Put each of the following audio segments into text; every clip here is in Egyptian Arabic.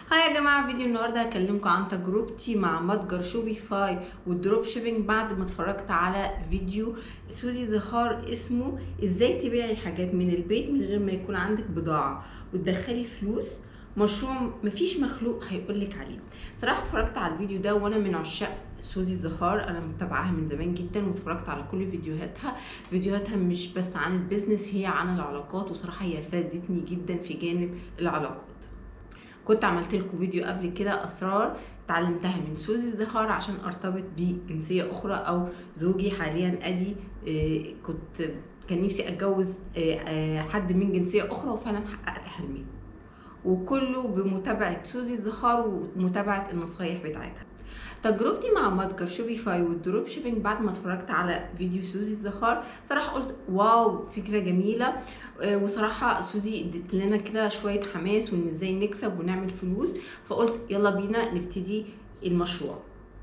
هاي يا جماعه فيديو النهارده هكلمكم عن تجربتي مع متجر شوبيفاي والدروب شيبينج بعد ما اتفرجت على فيديو سوزي زهار اسمه ازاي تبيعي حاجات من البيت من غير ما يكون عندك بضاعه وتدخلي فلوس مشروع مفيش مخلوق هيقولك عليه صراحه اتفرجت على الفيديو ده وانا من عشاق سوزي زهار انا متابعاها من زمان جدا واتفرجت على كل فيديوهاتها فيديوهاتها مش بس عن البيزنس هي عن العلاقات وصراحه هي فادتني جدا في جانب العلاقات كنت عملت لكم فيديو قبل كده اسرار اتعلمتها من سوزي الزهار عشان ارتبط بجنسيه اخرى او زوجي حاليا ادي آه، كنت كان نفسي اتجوز آه، آه، حد من جنسيه اخرى وفعلا حققت حلمي وكله بمتابعه سوزي الزهار ومتابعه النصايح بتاعتها تجربتي مع متجر شوبيفاي والدروب شيبينج بعد ما اتفرجت على فيديو سوزي الزهار صراحه قلت واو فكره جميله آه، وصراحه سوزي ادت لنا كده شويه حماس وان ازاي نكسب ونعمل فلوس فقلت يلا بينا نبتدي المشروع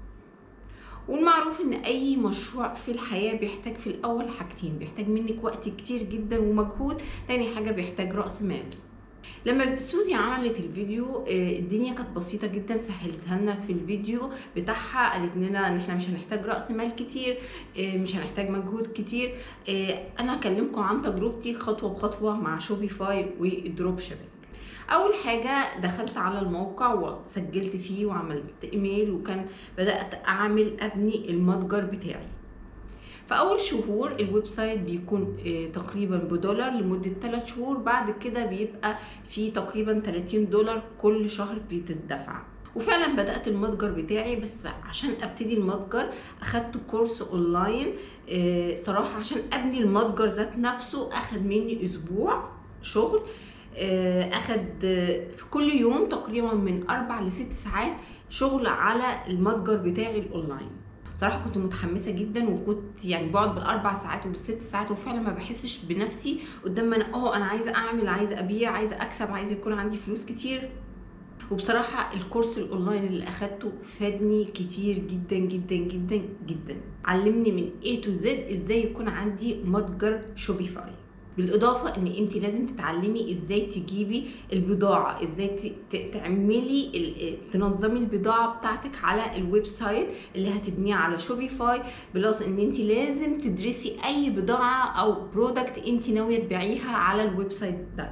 والمعروف ان اي مشروع في الحياه بيحتاج في الاول حاجتين بيحتاج منك وقت كتير جدا ومجهود تاني حاجه بيحتاج راس مال لما سوزي عملت الفيديو آه، الدنيا كانت بسيطه جدا سهلتها لنا في الفيديو بتاعها قالت لنا ان احنا مش هنحتاج راس مال كتير آه، مش هنحتاج مجهود كتير آه، انا هكلمكم عن تجربتي خطوه بخطوه مع شوبيفاي والدروب شيبينج اول حاجه دخلت على الموقع وسجلت فيه وعملت ايميل وكان بدات اعمل ابني المتجر بتاعي في اول شهور الويب سايت بيكون آه، تقريبا بدولار لمده 3 شهور بعد كده بيبقى في تقريبا 30 دولار كل شهر بتدفع وفعلا بدات المتجر بتاعي بس عشان ابتدي المتجر اخدت كورس اونلاين آه، صراحه عشان ابني المتجر ذات نفسه اخد مني اسبوع شغل آه، اخد آه، في كل يوم تقريبا من اربع لست ساعات شغل على المتجر بتاعي الاونلاين بصراحه كنت متحمسه جدا وكنت يعني بقعد بالاربع ساعات وبالست ساعات وفعلا ما بحسش بنفسي قدام ما انا اه انا عايزه اعمل عايزه ابيع عايزه اكسب عايزه يكون عندي فلوس كتير وبصراحة الكورس الاونلاين اللي اخدته فادني كتير جدا جدا جدا جدا علمني من A to Z ازاي يكون عندي متجر شوبيفاي بالاضافه ان انت لازم تتعلمي ازاي تجيبي البضاعه ازاي ت- ت- تعملي ال- تنظمي البضاعه بتاعتك على الويب سايت اللي هتبنيه على شوبيفاي بلس ان انت لازم تدرسي اي بضاعه او برودكت انت ناويه تبيعيها على الويب سايت ده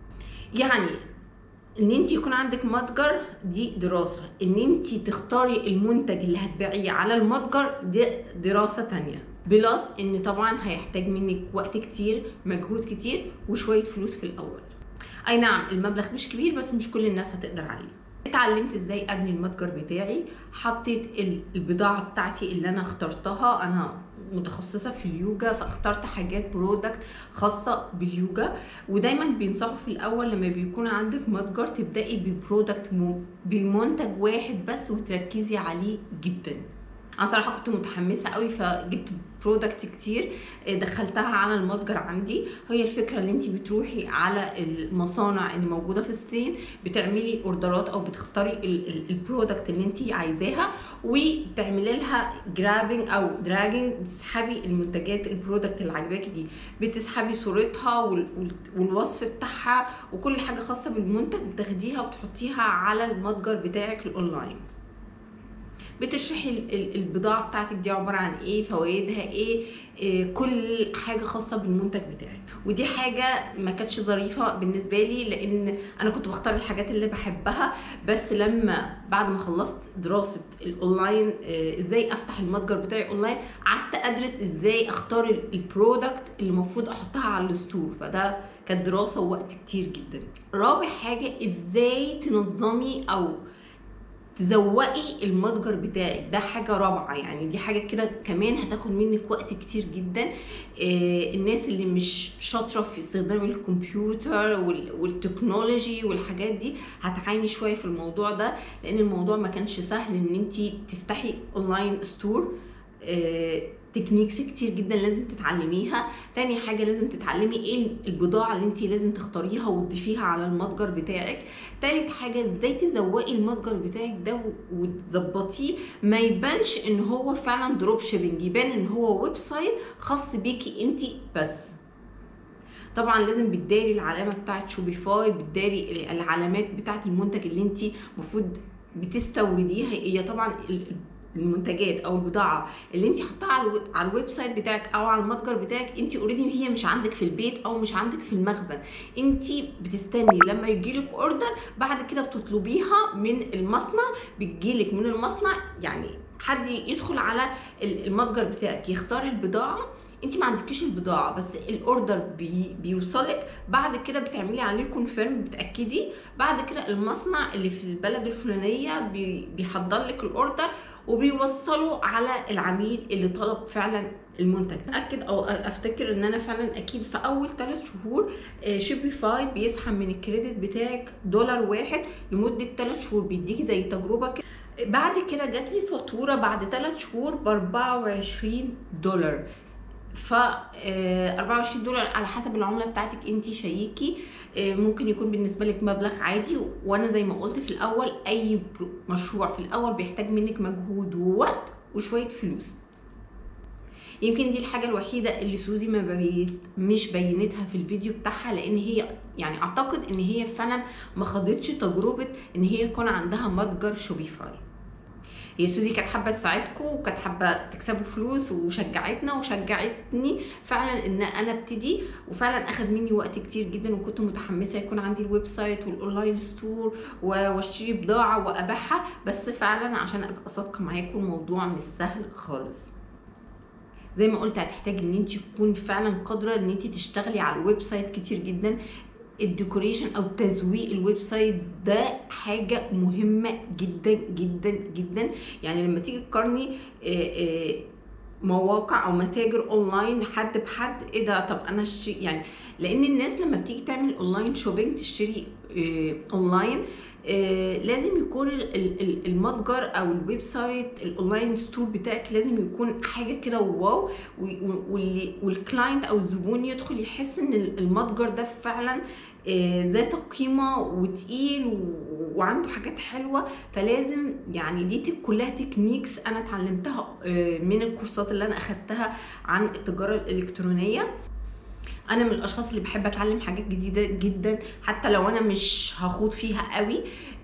يعني ان انت يكون عندك متجر دي دراسه ان انت تختاري المنتج اللي هتبيعيه على المتجر دي دراسه تانية بلس ان طبعا هيحتاج منك وقت كتير مجهود كتير وشويه فلوس في الاول اي نعم المبلغ مش كبير بس مش كل الناس هتقدر عليه اتعلمت ازاي ابني المتجر بتاعي حطيت ال- البضاعه بتاعتي اللي انا اخترتها انا متخصصه في اليوجا فاخترت حاجات برودكت خاصه باليوجا ودايما بينصحوا في الاول لما بيكون عندك متجر تبداي ببرودكت م- بمنتج واحد بس وتركزي عليه جدا انا صراحه كنت متحمسه قوي فجبت برودكت كتير آه، دخلتها على المتجر عندي هي الفكره اللي انت بتروحي على المصانع اللي موجوده في الصين بتعملي اوردرات او بتختاري ال- ال- البرودكت اللي انت عايزاها وتعملي لها جرابنج او دراجنج بتسحبي المنتجات البرودكت اللي عاجباكي دي بتسحبي صورتها وال- وال- والوصف بتاعها وكل حاجه خاصه بالمنتج بتاخديها وتحطيها على المتجر بتاعك الاونلاين بتشرحي ال- ال- البضاعه بتاعتك دي عباره عن ايه فوائدها ايه, إيه كل حاجه خاصه بالمنتج بتاعك ودي حاجه ما كانتش ظريفه بالنسبه لي لان انا كنت بختار الحاجات اللي بحبها بس لما بعد ما خلصت دراسه الاونلاين إيه ازاي افتح المتجر بتاعي اونلاين قعدت ادرس ازاي اختار ال- البرودكت اللي المفروض احطها على الستور فده كانت دراسه ووقت كتير جدا رابع حاجه ازاي تنظمي او تزوقي المتجر بتاعك ده حاجه رابعه يعني دي حاجه كده كمان هتاخد منك وقت كتير جدا آه، الناس اللي مش شاطره في استخدام الكمبيوتر وال- والتكنولوجي والحاجات دي هتعاني شويه في الموضوع ده لان الموضوع ما كانش سهل ان انت تفتحي اونلاين ستور آه، تكنيكس كتير جدا لازم تتعلميها تاني حاجه لازم تتعلمي ايه البضاعه اللي انت لازم تختاريها وتضيفيها على المتجر بتاعك تالت حاجه ازاي تزوقي المتجر بتاعك ده و- وتظبطيه ما يبانش ان هو فعلا دروب شيبنج يبان ان هو ويب سايت خاص بيكي انت بس طبعا لازم بتداري العلامه بتاعت شوبيفاي بتداري العلامات بتاعت المنتج اللي انت المفروض بتستورديها هي طبعا المنتجات او البضاعه اللي انت حطاها على الويب سايت بتاعك او على المتجر بتاعك انت اوريدي هي مش عندك في البيت او مش عندك في المخزن انت بتستني لما يجيلك اوردر بعد كده بتطلبيها من المصنع بتجيلك من المصنع يعني حد يدخل على المتجر بتاعك يختار البضاعه انت ما عندكيش البضاعه بس الاوردر بي بيوصلك بعد كده بتعملي عليه كونفيرم بتاكدي بعد كده المصنع اللي في البلد الفلانيه بي بيحضر لك الاوردر وبيوصله على العميل اللي طلب فعلا المنتج اتاكد او افتكر ان انا فعلا اكيد في اول ثلاث شهور شوبيفاي بيسحب من الكريدت بتاعك دولار واحد لمده ثلاث شهور بيديكي زي تجربه كده بعد كده جات لي فاتوره بعد ثلاث شهور ب 24 دولار ف 24 دولار على حسب العمله بتاعتك انت شيكي ممكن يكون بالنسبه لك مبلغ عادي وانا زي ما قلت في الاول اي مشروع في الاول بيحتاج منك مجهود ووقت وشويه فلوس يمكن دي الحاجة الوحيدة اللي سوزي ما بيت مش بينتها في الفيديو بتاعها لان هي يعني اعتقد ان هي فعلا ما خدتش تجربة ان هي يكون عندها متجر شوبيفاي هي سوزي كانت حابه تساعدكم وكانت حابه تكسبوا فلوس وشجعتنا وشجعتني فعلا ان انا ابتدي وفعلا اخد مني وقت كتير جدا وكنت متحمسه يكون عندي الويب سايت والاونلاين ستور واشتري بضاعه وابيعها بس فعلا عشان ابقى صادقه معاكم الموضوع مش سهل خالص زي ما قلت هتحتاج ان انت تكون فعلا قادره ان انت تشتغلي على الويب سايت كتير جدا الديكوريشن او تزويق الويب سايت ده حاجه مهمه جدا جدا جدا يعني لما تيجي تقارني مواقع او متاجر اونلاين حد بحد ايه ده طب انا يعني لان الناس لما بتيجي تعمل اونلاين شوبينج تشتري اونلاين آه لازم يكون المتجر او الويب سايت الاونلاين ستور بتاعك لازم يكون حاجه كده واو والكلاينت او الزبون يدخل يحس ان المتجر ده فعلا آه ذات قيمه وتقيل وعنده حاجات حلوه فلازم يعني دي كلها تكنيكس انا اتعلمتها آه من الكورسات اللي انا اخدتها عن التجاره الالكترونيه انا من الاشخاص اللي بحب اتعلم حاجات جديده جدا حتى لو انا مش هخوض فيها قوي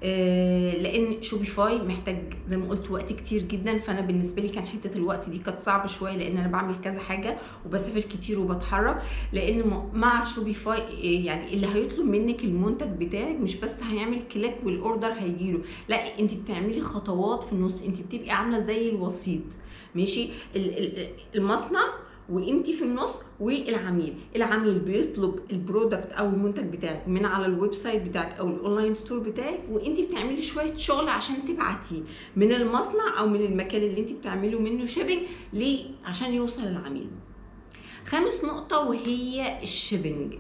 لان شوبيفاي محتاج زي ما قلت وقت كتير جدا فانا بالنسبه لي كان حته الوقت دي كانت صعبه شويه لان انا بعمل كذا حاجه وبسافر كتير وبتحرك لان مع شوبيفاي يعني اللي هيطلب منك المنتج بتاعك مش بس هيعمل كليك والاوردر هيجيله لا انت بتعملي خطوات في النص انت بتبقي عامله زي الوسيط ماشي المصنع وانت في النص والعميل العميل بيطلب البرودكت او المنتج بتاعك من على الويب سايت بتاعك او الاونلاين ستور بتاعك وانت بتعملي شويه شغل عشان تبعتيه من المصنع او من المكان اللي انت بتعمله منه شيبنج ليه عشان يوصل للعميل خامس نقطه وهي الشيبنج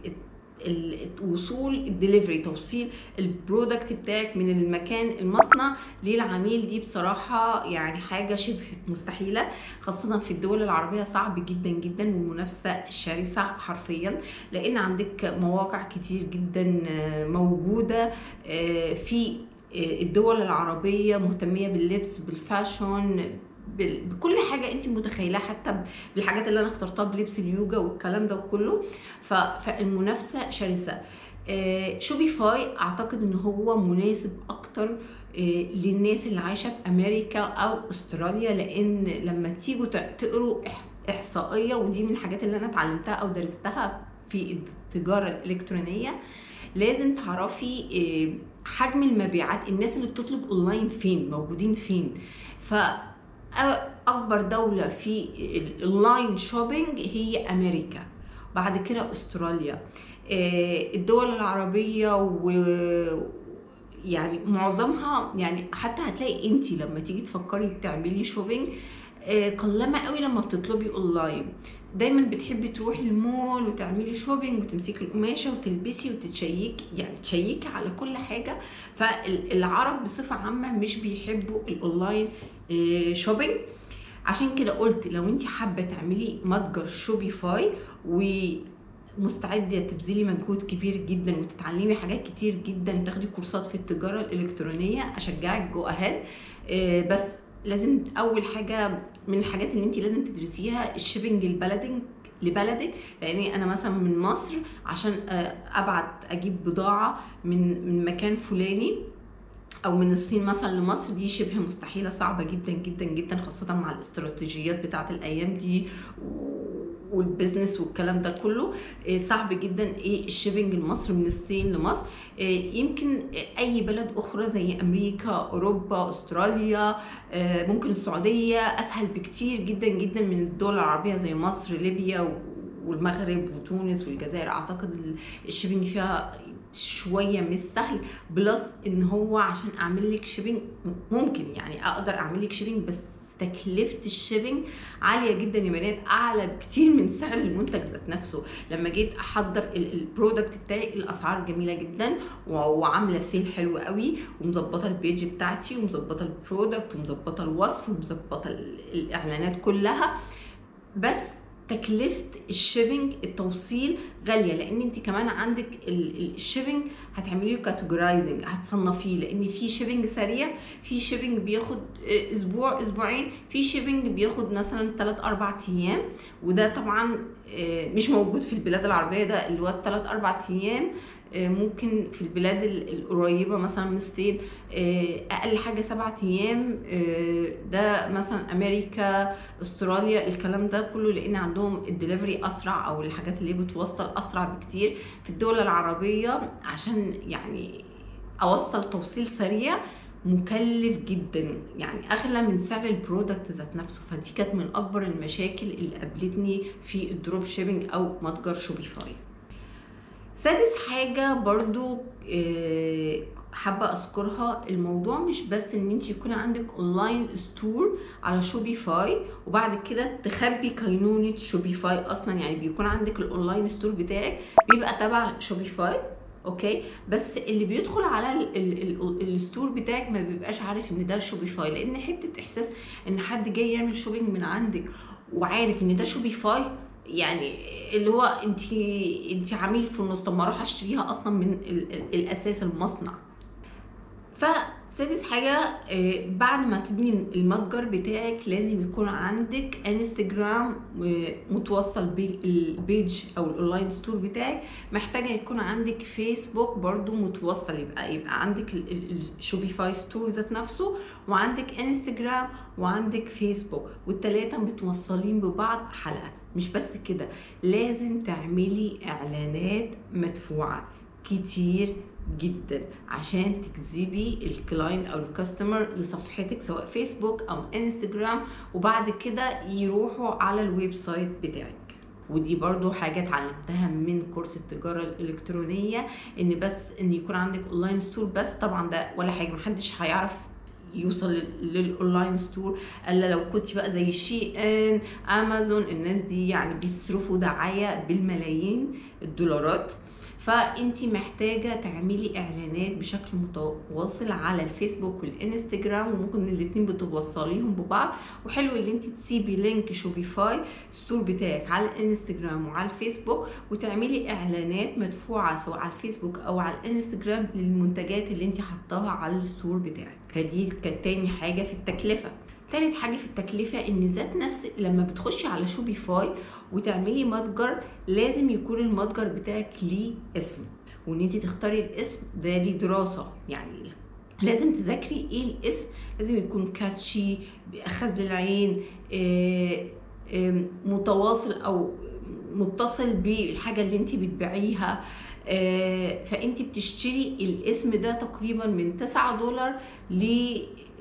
وصول الدليفري توصيل البرودكت بتاعك من المكان المصنع للعميل دي بصراحه يعني حاجه شبه مستحيله خاصه في الدول العربيه صعب جدا جدا والمنافسه شرسه حرفيا لان عندك مواقع كتير جدا موجوده في الدول العربيه مهتميه باللبس بالفاشون بكل حاجه انت متخيلها حتى بالحاجات اللي انا اخترتها بلبس اليوجا والكلام ده كله فالمنافسه شرسه شوبيفاي اعتقد ان هو مناسب اكتر للناس اللي عايشه في امريكا او استراليا لان لما تيجوا تقروا احصائيه ودي من الحاجات اللي انا اتعلمتها او درستها في التجاره الالكترونيه لازم تعرفي حجم المبيعات الناس اللي بتطلب اونلاين فين موجودين فين ف اكبر دوله في الاونلاين شوبينج هي امريكا بعد كده استراليا الدول العربيه و يعني معظمها يعني حتى هتلاقي انت لما تيجي تفكري تعملي شوبينج قلما قوي لما بتطلبي اونلاين دايما بتحبي تروحي المول وتعملي شوبينج وتمسكي القماشه وتلبسي وتتشيكي يعني تشيكي على كل حاجه فالعرب بصفه عامه مش بيحبوا الاونلاين شوبينج عشان كده قلت لو انت حابه تعملي متجر شوبيفاي ومستعده تبذلي مجهود كبير جدا وتتعلمي حاجات كتير جدا تاخدي كورسات في التجاره الالكترونيه اشجعك جو اهاد بس لازم اول حاجه من الحاجات اللي انت لازم تدرسيها الشيبنج البلدنج لبلدك لان انا مثلا من مصر عشان آه، ابعت اجيب بضاعه من من مكان فلاني او من الصين مثلا لمصر دي شبه مستحيله صعبه جدا جدا جدا خاصه مع الاستراتيجيات بتاعت الايام دي والبزنس والكلام ده كله آه، صعب جدا ايه الشيبنج لمصر من الصين لمصر آه، يمكن اي بلد اخرى زي امريكا اوروبا استراليا آه، ممكن السعوديه اسهل بكتير جدا جدا من الدول العربيه زي مصر ليبيا والمغرب وتونس والجزائر اعتقد الشيبنج فيها شويه مش سهل بلس ان هو عشان اعمل لك شيبنج ممكن يعني اقدر اعمل لك شيبنج بس تكلفه الشيبنج عاليه جدا يا بنات اعلى بكتير من سعر المنتج ذات نفسه لما جيت احضر البرودكت بتاعي الاسعار جميله جدا وعامله سيل حلو قوي ومظبطه البيج بتاعتي ومظبطه البرودكت ومظبطه الوصف ومظبطه الاعلانات كلها بس تكلفه الشيبنج التوصيل غاليه لان انت كمان عندك الشيبنج هتعمليه كاتيجورايزنج هتصنفيه لان في شيبنج سريع في شيبنج بياخد اسبوع اسبوعين في شيبنج بياخد مثلا 3 4 ايام وده طبعا آه، مش موجود في البلاد العربيه ده اللي هو 3 4 ايام آه، ممكن في البلاد القريبة مثلا من الصين آه، أقل حاجة سبعة أيام آه، ده مثلا أمريكا أستراليا الكلام ده كله لأن عندهم الدليفري أسرع أو الحاجات اللي بتوصل أسرع بكتير في الدول العربية عشان يعني أوصل توصيل سريع مكلف جدا يعني اغلى من سعر البرودكت ذات نفسه فدي كانت من اكبر المشاكل اللي قابلتني في الدروب شيبنج او متجر شوبيفاي سادس حاجة برضو آه، حابة اذكرها الموضوع مش بس ان انت يكون عندك اونلاين ستور على شوبيفاي وبعد كده تخبي كينونة شوبيفاي اصلا يعني بيكون عندك الاونلاين ستور بتاعك بيبقى تبع شوبيفاي اوكي بس اللي بيدخل على الستور بتاعك ما بيبقاش عارف ان ده شوبيفاي لان حته احساس ان حد جاي يعمل شوبينج من عندك وعارف ان ده شوبيفاي يعني اللي هو انت انت عميل في النص طب ما اروح اشتريها اصلا من الاساس المصنع فسادس حاجة آه، بعد ما تبني المتجر بتاعك لازم يكون عندك انستجرام متوصل بالبيج او الاونلاين ستور بتاعك محتاجة يكون عندك فيسبوك برضو متوصل يبقى يبقى عندك الشوبيفاي ستور ذات نفسه وعندك انستجرام وعندك فيسبوك والتلاتة متوصلين ببعض حلقة مش بس كده لازم تعملي اعلانات مدفوعه كتير جدا عشان تجذبي الكلاينت او الكاستمر لصفحتك سواء فيسبوك او انستجرام وبعد كده يروحوا على الويب سايت بتاعك ودي برضو حاجة اتعلمتها من كورس التجارة الإلكترونية إن بس إن يكون عندك أونلاين ستور بس طبعا ده ولا حاجة محدش هيعرف يوصل للاونلاين ستور الا لو كنت بقى زي شي ان امازون الناس دي يعني بيصرفوا دعايه بالملايين الدولارات فانت محتاجه تعملي اعلانات بشكل متواصل على الفيسبوك والانستجرام وممكن الاثنين بتوصليهم ببعض وحلو ان انت تسيبي لينك شوبيفاي ستور بتاعك على الانستجرام وعلى الفيسبوك وتعملي اعلانات مدفوعه سواء على الفيسبوك او على الانستجرام للمنتجات اللي انت حطاها على الستور بتاعك فدي كانت تاني حاجه في التكلفه تالت حاجه في التكلفه ان ذات نفس لما بتخشي على شوبيفاي وتعملي متجر لازم يكون المتجر بتاعك ليه اسم وان انت تختاري الاسم ده ليه دراسه يعني لازم تذاكري ايه الاسم لازم يكون كاتشي اخذ للعين آه، متواصل او متصل بالحاجه اللي انت بتبيعيها آه، فانت بتشتري الاسم ده تقريبا من 9 دولار ل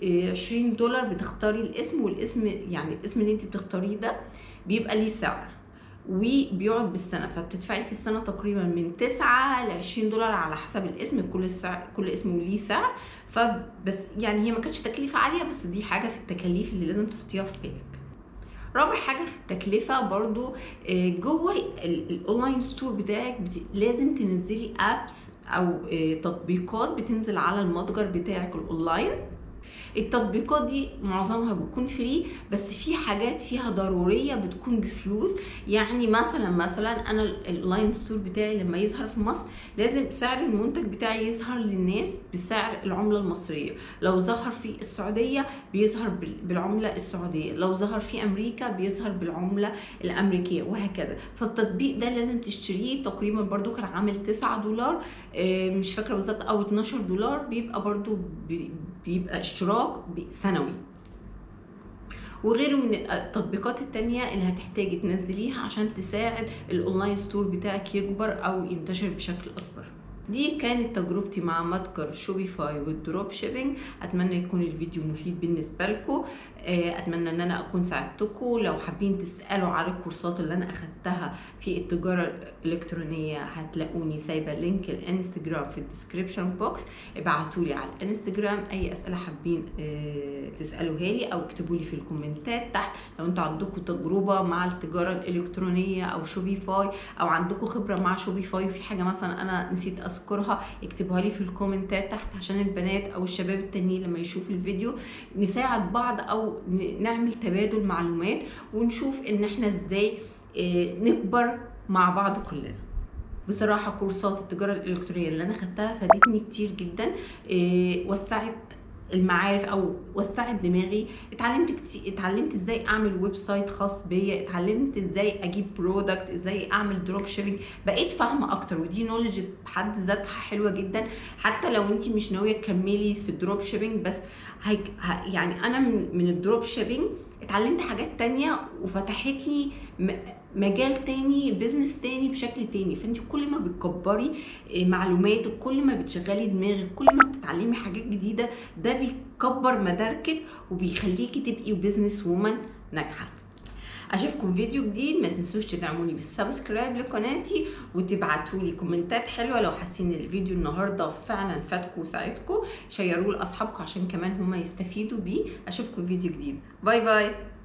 20 دولار بتختاري الاسم والاسم يعني الاسم اللي انت بتختاريه ده بيبقى ليه سعر وبيقعد بالسنه فبتدفعي في السنه تقريبا من 9 ل 20 دولار على حسب الاسم كل السعر كل اسم وليه سعر فبس يعني هي ما كانتش تكلفه عاليه بس دي حاجه في التكاليف اللي لازم تحطيها في بالك رابع حاجه في التكلفه برضو آه، جوه الاونلاين ستور بتاعك لازم تنزلي ابس او آه، تطبيقات بتنزل على المتجر بتاعك الاونلاين التطبيقات دي معظمها بتكون فري بس في حاجات فيها ضروريه بتكون بفلوس يعني مثلا مثلا انا الاونلاين ستور بتاعي لما يظهر في مصر لازم سعر المنتج بتاعي يظهر للناس بسعر العمله المصريه لو ظهر في السعوديه بيظهر بالعمله السعوديه لو ظهر في امريكا بيظهر بالعمله الامريكيه وهكذا فالتطبيق ده لازم تشتريه تقريبا برضو كان عامل 9 دولار مش فاكره بالظبط او 12 دولار بيبقى برضو بيبقى اشتراك سنوي وغيره من التطبيقات التانية اللي هتحتاجي تنزليها عشان تساعد الاونلاين ستور بتاعك يكبر او ينتشر بشكل اكبر دي كانت تجربتي مع متجر شوبيفاي والدروب شيبينج اتمنى يكون الفيديو مفيد بالنسبه لكم اتمنى ان انا اكون ساعدتكم لو حابين تسالوا على الكورسات اللي انا اخدتها في التجاره الالكترونيه هتلاقوني سايبه لينك الانستجرام في الديسكريبشن بوكس ابعتوا لي على الانستجرام اي اسئله حابين تسالوها لي او اكتبوا لي في الكومنتات تحت لو انتوا عندكم تجربه مع التجاره الالكترونيه او شوبيفاي او عندكم خبره مع شوبيفاي في حاجه مثلا انا نسيت اذكرها اكتبوها لي في الكومنتات تحت عشان البنات او الشباب التانيين لما يشوفوا الفيديو نساعد بعض او نعمل تبادل معلومات ونشوف ان احنا ازاي نكبر مع بعض كلنا بصراحه كورسات التجاره الالكترونيه اللي انا خدتها فادتني كتير جدا وسعت المعارف او وسعت دماغي اتعلمت كتير اتعلمت ازاي اعمل ويب سايت خاص بيا اتعلمت ازاي اجيب برودكت ازاي اعمل دروب شيبنج بقيت فاهمه اكتر ودي نولج بحد ذاتها حلوه جدا حتى لو انت مش ناويه تكملي في الدروب شيبنج بس هيك يعني انا من الدروب شيبنج اتعلمت حاجات تانية وفتحت لي مجال تاني بزنس تاني بشكل تاني فانت كل ما بتكبري معلوماتك كل ما بتشغلي دماغك كل ما بتتعلمي حاجات جديده ده بيكبر مداركك وبيخليكي تبقي بزنس وومن ناجحه اشوفكم في فيديو جديد ما تنسوش تدعموني بالسبسكرايب لقناتي وتبعتوا لي كومنتات حلوه لو حاسين الفيديو النهارده فعلا فاتكم وساعدكم شيروه لاصحابكم عشان كمان هما يستفيدوا بيه اشوفكم في فيديو جديد باي باي